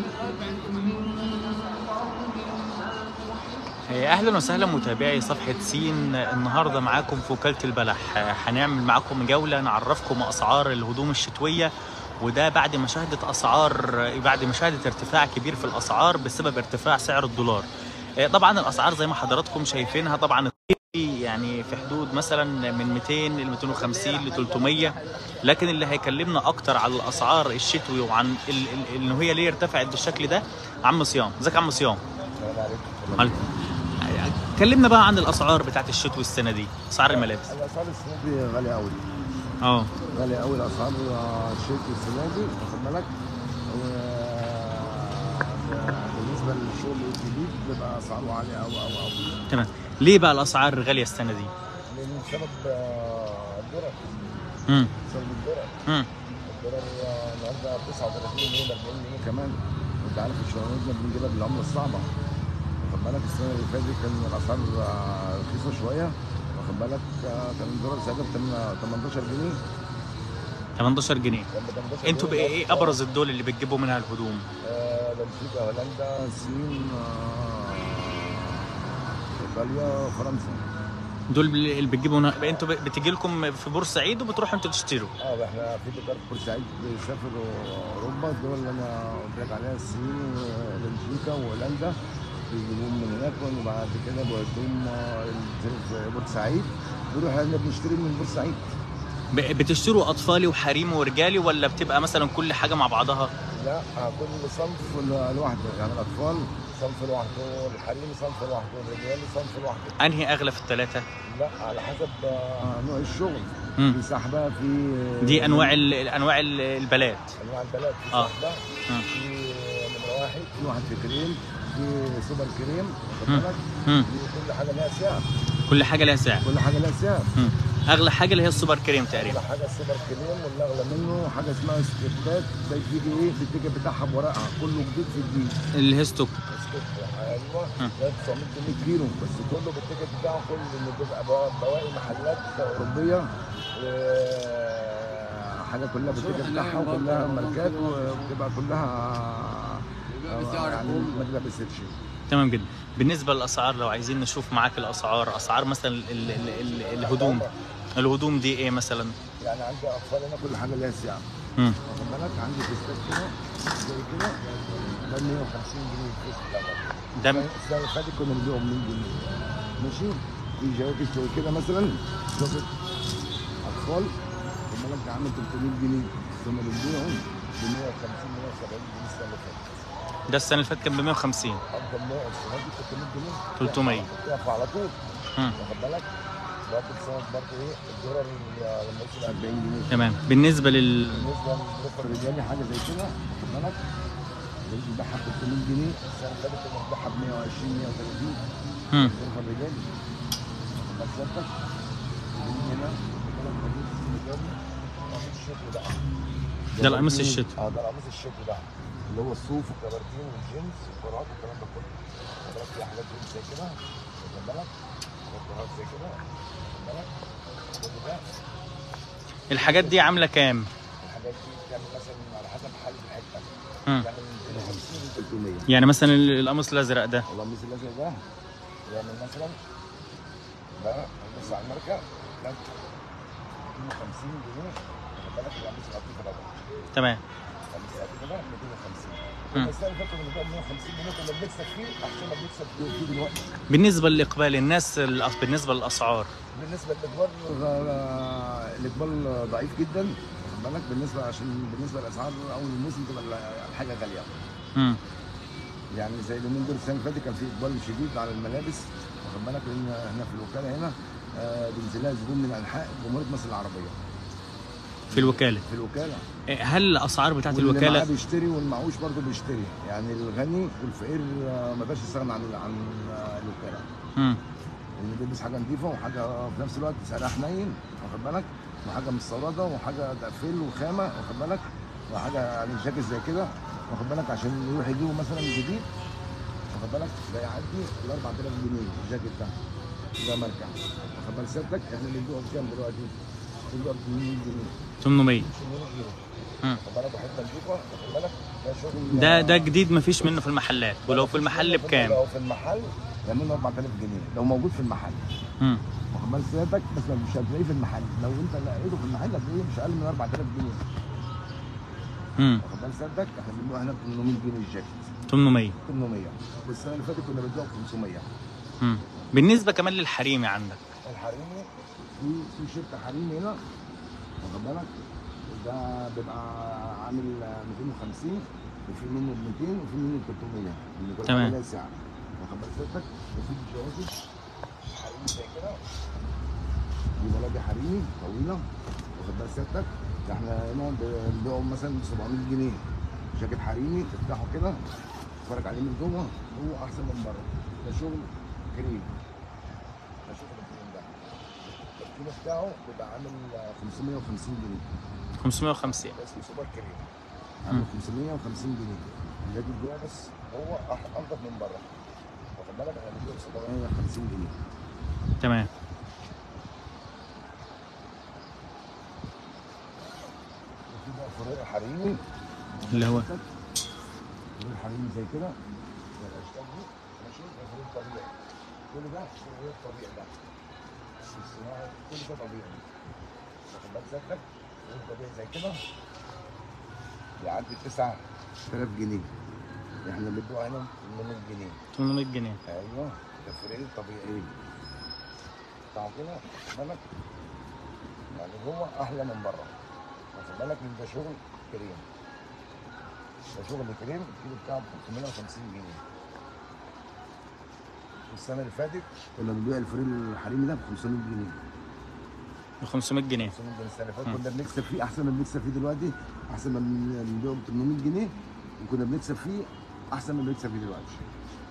اهلا وسهلا متابعي صفحه سين النهارده معاكم في وكاله البلح هنعمل معاكم جوله نعرفكم اسعار الهدوم الشتويه وده بعد مشاهده اسعار بعد مشاهده ارتفاع كبير في الاسعار بسبب ارتفاع سعر الدولار طبعا الاسعار زي ما حضراتكم شايفينها طبعا يعني في حدود مثلا من 200 ل 250 ل 300 لكن اللي هيكلمنا اكتر على الاسعار الشتوي وعن ال- ال- ان هي ليه ارتفعت بالشكل ده عم صيام ازيك يا عم صيام السلام عليكم عليكم. كلمنا بقى عن الاسعار بتاعت الشتوي السنه دي اسعار الملابس الاسعار السنه دي غاليه قوي اه غاليه قوي الاسعار الشتوي السنه دي واخد بالك و- بالنسبه للشغل الجديد بيبقى اسعاره عاليه قوي قوي قوي تمام ليه بقى الاسعار غاليه السنه دي لان بسبب آه، الدولار امم بسبب الدولار امم الدولار آه، النهارده 39 جنيه 40 جنيه كمان وانت عارف الشغلانه بنجيبها بالعمله الصعبه واخد بالك السنه اللي فاتت كان الاسعار آه، رخيصه شويه واخد بالك آه، كان الدولار ساعتها ب 18 جنيه 18 جنيه كان ب 18 انتوا جنيه. بايه ايه ابرز الدول اللي بتجيبوا منها الهدوم آه، بلجيكا هولندا الصين آه، ايطاليا فرنسا دول اللي بتجيبوا منها انتوا بتجي لكم في بورسعيد وبتروحوا انتوا تشتروا اه احنا في تجار في بورسعيد بيسافروا اوروبا الدول اللي انا قلت لك عليها الصين وبلجيكا وهولندا بيجيبوهم من هناك وبعد كده بيودوهم آه، في بورسعيد بيروح احنا بنشتري من بورسعيد ب- بتشتروا اطفالي وحريمي ورجالي ولا بتبقى مثلا كل حاجه مع بعضها لا آه، كل صنف لوحده يعني الاطفال صنف لوحده الحريم صنف لوحده الرجالي صنف لوحده انهي اغلى في الثلاثه لا على حسب آه، نوع الشغل مم. في سحبه في دي انواع ال- انواع ال- البلاد انواع البلد في آه. سحبه مم. في نمره واحد في واحد في كريم في سوبر كريم واخد مم. بالك مم. في كل حاجه لها سعر كل حاجه لها سعر كل حاجه لها سعر مم. اغلى حاجه اللي هي السوبر كريم تقريبا كل حاجه السوبر كريم واللي اغلى منه حاجه اسمها سكريبتات ده بيجي ايه في التيكت بتاعها بورقها كله جديد في جديد الهيستوك سكريبت ايوه مم. ده 900 جنيه كيلو بس كله بالتيكت بتاعه كله انه بيبقى بوا- بواقي محلات اوروبيه وحاجه كلها بالتيكت بتاعها وكلها ماركات وبتبقى كلها آه، يعني ما تلبستش تمام جدا بالنسبه للاسعار لو عايزين نشوف معاك الاسعار اسعار مثلا ال ال ال ال الهدوم الهدوم دي ايه مثلا يعني عندي اطفال هنا كل حاجه لها سعر مم. واخد بالك عندي فيستات كده زي كده ده 150 جنيه الفيست ده ده السنه اللي فاتت كنا بنبيعهم 100 جنيه ماشي في جواكت زي كده مثلا جواكت اطفال خد بالك ده عامل 300 جنيه كنا بنبيعهم ب 150 170 جنيه السنه اللي فاتت ده السنه اللي فاتت كان ب 150 افضل نوع السنه دي 300 جنيه 300. تقف على طول مم. واخد بالك برضه السنه برضه ايه الدولار لما يوصل 40 جنيه تمام بالنسبه لل بالنسبه للظروف الرجالي حاجه زي كده واخد بالك بنبيعها ب 300 جنيه السنه اللي فاتت كنا بنبيعها ب 120 130 مم. الظروف الرجالي بس سيادتك بنيجي هنا بنقول لك قميص الرجالي قميص الشتوي ده ده القميص الشتوي. اه ده القميص الشتوي ده اللي هو الصوف والكبردين والجينز والكرات والكلام ده كله واخد بالك في حاجات جينز زي كده واخد بالك حاجات كرات زي كده واخد بالك كل ده الحاجات دي عامله كام الحاجات دي بتعمل مثلا على حسب حالة الحته مم. بتعمل من 250 ل 300 يعني مثلا ال- القميص الازرق ده القميص الازرق ده يعمل مثلا ده بص على الماركه ده 250 جنيه واخد بالك القميص القطيفه ده تمام القميص القطيفه ده 250 مم. كنا السنه اللي فاتت كنا بنبيع 150 جنيه كنا بنكسب فيه احسن ما بنكسب فيه دلوقتي بالنسبه للاقبال الناس الأس- بالنسبه للاسعار بالنسبه للاقبال الاقبال ضعيف جدا واخد بالك بالنسبه عشان بالنسبه للاسعار اول الموسم تبقى الحاجه غاليه مم. يعني زي اليومين دول السنه اللي فاتت كان في اقبال شديد على الملابس واخد بالك لان احنا في الوكاله هنا آه، بينزل لها زبون من انحاء جمهوريه مصر العربيه في الوكاله في الوكاله إيه، هل الاسعار بتاعت واللي معاه الوكاله بيشتري والمعوش برضه بيشتري يعني الغني والفقير آه، ما بقاش يستغنى عن عن آه، الوكاله مم. اللي بيلبس حاجه نظيفه وحاجه في نفس الوقت سعرها حنين واخد بالك وحاجه مستورده وحاجه تقفيل وخامه واخد بالك وحاجه يعني جاكيت زي كده واخد بالك عشان يروح يجيبه مثلا جديد واخد بالك ده يعدي ال 4000 جنيه الجاكيت ده ده ماركه واخد بال سيادتك احنا بنبيعه بكام دلوقتي؟ بيبقى ب 800 جنيه 800 800 جنيه مم. واخد بالك وحته نضيفه واخد بالك ده شغل ده ده جديد مفيش منه في المحلات ولو في المحل بكام لو في المحل يعملوا 4000 جنيه لو موجود في المحل مم. واخد بال سيادتك بس مش هتلاقيه في المحل لو انت لقيته في المحل هتلاقيه مش اقل من 4000 جنيه مم. واخد بال سيادتك احنا بنبيعه هنا ب 800 جنيه الجاكيت 800 800 والسنه اللي فاتت كنا بنبيعه ب 500 مم. بالنسبه كمان للحريمي عندك الحريمي في في شركه حريمي هنا واخد بالك ده بيبقى عامل 250 وفي منه ب 200 وفي منه ب 300 اللي كل تمام. حاجة لها سعر واخد بال سيادتك وفي جوازي حريمي زي كده دي بلدي حريمي طويله واخد بال سيادتك ده احنا هنا بنبيعه مثلا ب 700 جنيه جاكيت حريمي تفتحه كده تتفرج عليه من جوه هو احسن من بره ده شغل كريم ده شغل الكريم ده الكيلو بتاعه بيبقى عامل 550 جنيه 550 اسمه سوبر كريم عامل 550 جنيه الجاكيت جوه بس هو أح- انضف من بره واخد بالك انا بجيبه ب 750 جنيه تمام وفي بقى فريق حريمي اللي هو فريق حريمي زي كده زي الاشكال دي ماشي ده فريق طبيعي كل ده فريق طبيعي ده الصناعي كل ده طبيعي واخد بالك سيادتك فريق طبيعي زي كده يعدي 9000 جنيه احنا بنبيعه هنا ب 800 جنيه 800 جنيه ايوه ده فريق طبيعي بتاعه كده واخد بالك يعني هو احلى من بره واخد بالك ان ده شغل كريم ده شغل كريم الكيلو بتاعه ب 550 جنيه السنه اللي فاتت كنا بنبيع الفريق الحريمي ده ب 500 جنيه ب 500 جنيه 500 جنيه السنه اللي فاتت مم. كنا بنكسب فيه احسن ما بنكسب فيه دلوقتي احسن ما بن- بنبيعه ب 800 جنيه وكنا بنكسب فيه احسن ما بنكسب فيه دلوقتي